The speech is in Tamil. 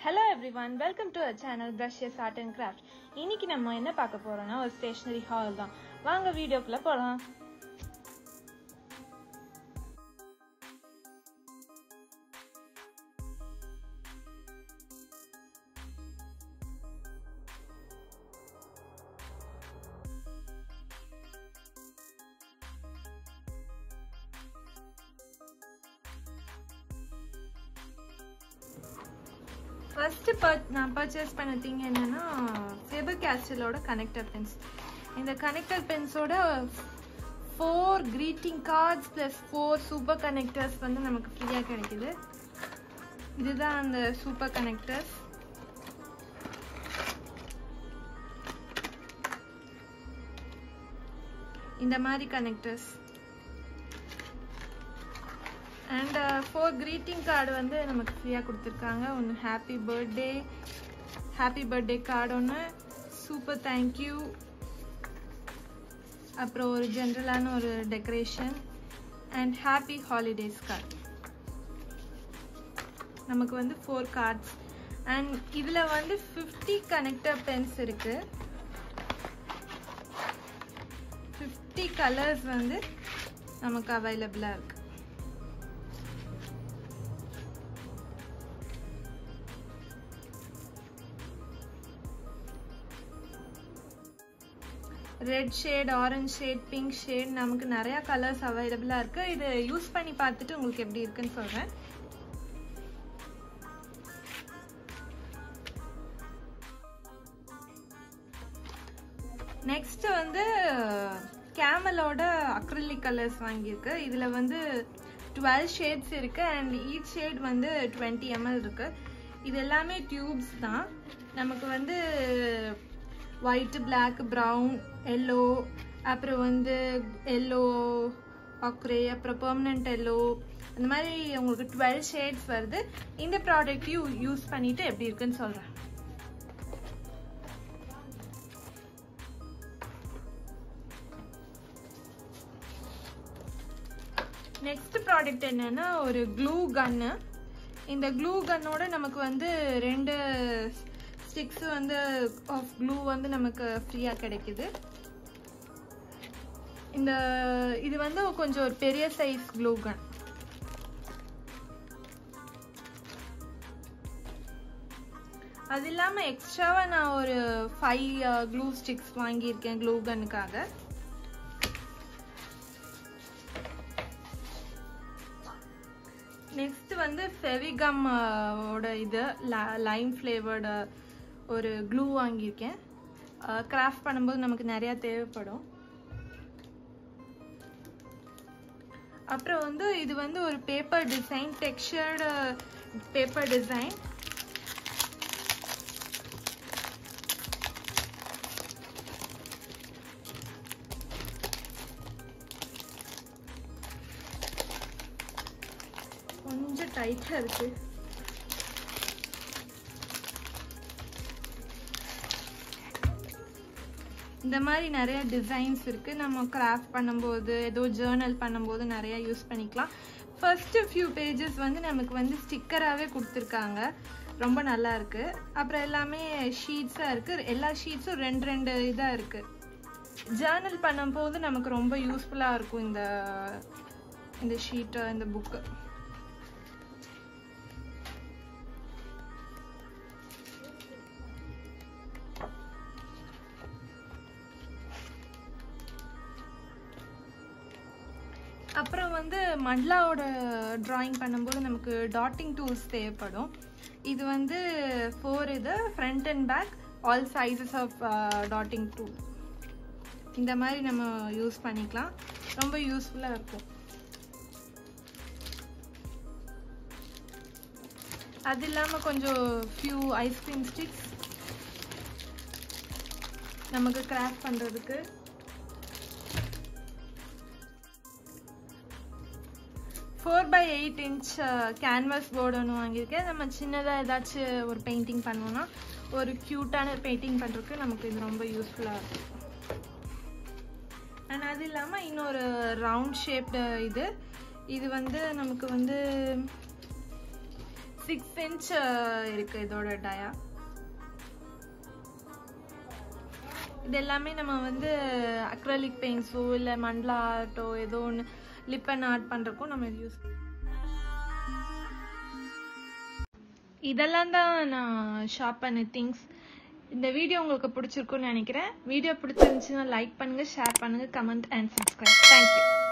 hello everyone welcome to our channel brushes art and craft இன்னைக்கு நம்ம என்ன பார்க்க போறோம்னா ஒரு ஸ்டேஷனரி ஹால் தான் வாங்க வீடியோக்குள்ள போகலாம் ஃபர்ஸ்ட் நான் பர்ச்சேஸ் பண்ண திங் என்னன்னா ஃபெபர் கேஸ்டலோட கனெக்டர் பென்ஸ் இந்த கனெக்டர் பென்ஸோட four greeting cards plus four super connectors வந்து நமக்கு ஃப்ரீயாக கிடைக்குது இதுதான் அந்த சூப்பர் கனெக்டர்ஸ் இந்த மாதிரி connectors and four greeting card வந்து நமக்கு ஃப்ரீயாக கொடுத்துருக்காங்க ஒன்று happy birthday happy birthday card ஒன்று சூப்பர் தேங்க்யூ அப்புறம் ஒரு ஜென்ரலான ஒரு decoration and happy holidays card நமக்கு வந்து ஃபோர் கார்ட்ஸ் அண்ட் இதில் வந்து ஃபிஃப்டி கனெக்டர் பென்ஸ் இருக்குது ஃபிஃப்டி கலர்ஸ் வந்து நமக்கு அவைலபிளாக இருக்குது red shade orange shade pink shade நமக்கு நிறைய கலர்ஸ் அவைலபிளாக இருக்குது இது யூஸ் பண்ணி பார்த்துட்டு உங்களுக்கு எப்படி இருக்குன்னு சொல்கிறேன் நெக்ஸ்ட் வந்து கேமலோட அக்ரிலிக் கலர்ஸ் வாங்கியிருக்கு இதில் வந்து டுவெல் ஷேட்ஸ் இருக்கு அண்ட் ஈச் ஷேட் வந்து டுவெண்ட்டி எம்எல் இருக்கு இது எல்லாமே டியூப்ஸ் தான் நமக்கு வந்து ஒயிட் பிளாக் ப்ரௌன் எல்லோ அப்புறம் வந்து எல்லோ ஆக்ரே அப்புறம் பெர்மனண்ட் எல்லோ அந்த மாதிரி உங்களுக்கு டுவெல் ஷேட்ஸ் வருது இந்த ப்ராடக்ட்டையும் யூஸ் பண்ணிட்டு எப்படி இருக்குன்னு சொல்கிறேன் நெக்ஸ்ட் ப்ராடக்ட் என்னன்னா ஒரு க்ளூ கன்னு இந்த க்ளூ கன்னோட நமக்கு வந்து ரெண்டு ஸ்டிக்ஸ் வந்து ஆஃப் க்ளூ வந்து நமக்கு ஃப்ரீயாக கிடைக்குது இந்த இது வந்து கொஞ்சம் ஒரு பெரிய சைஸ் க்ளூ கன் அது இல்லாமல் எக்ஸ்ட்ராவாக நான் ஒரு ஃபைவ் க்ளூ ஸ்டிக்ஸ் வாங்கியிருக்கேன் க்ளூ கன்னுக்காக நெக்ஸ்ட் வந்து ஃபெவிகம் ஓட இது லைம் ஃப்ளேவர்டு ஒரு க்ளூ வாங்கியிருக்கேன் கிராஃப்ட் பண்ணும்போது நமக்கு நிறையா தேவைப்படும் அப்புறம் வந்து இது வந்து ஒரு paper design textured paper design கொஞ்சம் டைட்டாக இருக்கு இந்த மாதிரி நிறைய டிசைன்ஸ் இருக்கு நம்ம கிராஃப்ட் பண்ணும்போது ஏதோ ஜேர்னல் பண்ணும்போது நிறைய யூஸ் பண்ணிக்கலாம் ஃபர்ஸ்ட் ஃபியூ பேஜஸ் வந்து நமக்கு வந்து ஸ்டிக்கராகவே கொடுத்துருக்காங்க ரொம்ப நல்லா இருக்கு அப்புறம் எல்லாமே ஷீட்ஸாக இருக்கு எல்லா ஷீட்ஸும் ரெண்டு ரெண்டு இதாக இருக்கு ஜேர்னல் பண்ணும்போது நமக்கு ரொம்ப யூஸ்ஃபுல்லாக இருக்கும் இந்த இந்த ஷீட்டு இந்த புக்கு அப்புறம் வந்து மண்லாவோட ட்ராயிங் பண்ணும்போது நமக்கு டாட்டிங் டூல்ஸ் தேவைப்படும் இது வந்து ஃபோர் இது front and back all sizes of dotting tool இந்த மாதிரி நம்ம யூஸ் பண்ணிக்கலாம் ரொம்ப யூஸ்ஃபுல்லாக இருக்கும் அது இல்லாமல் கொஞ்சம் ஃபியூ ஐஸ்கிரீம் ஸ்டிக்ஸ் நமக்கு கிராஃப்ட் பண்ணுறதுக்கு four by eight inch canvas board ஒன்று வாங்கியிருக்கேன் நம்ம சின்னதாக ஏதாச்சும் ஒரு பெயிண்டிங் பண்ணோம்னா ஒரு க்யூட்டான பெயிண்டிங் பண்ணுறதுக்கு நமக்கு இது ரொம்ப யூஸ்ஃபுல்லாக இருக்கும் அண்ட் அது இல்லாமல் இன்னொரு ரவுண்ட் ஷேப்டு இது இது வந்து நமக்கு வந்து சிக்ஸ் இன்ச் இருக்கு இதோட டயா இது எல்லாமே நம்ம வந்து அக்ரலிக் பெயிண்ட்ஸோ இல்லை மண்டலா ஆர்ட்டோ ஏதோ ஒன்று லிப் அண்ட் ஆர்ட் பண்ணுறக்கும் நம்ம இது யூஸ் இதெல்லாம் தான் நான் ஷாப் பண்ண திங்ஸ் இந்த வீடியோ உங்களுக்கு பிடிச்சிருக்கும்னு நினைக்கிறேன் வீடியோ பிடிச்சிருந்துச்சுன்னா லைக் பண்ணுங்கள் ஷேர் பண்ணுங்கள் கமெண்ட் அண்ட் சப்ஸ்கிரைப் தேங்க்யூ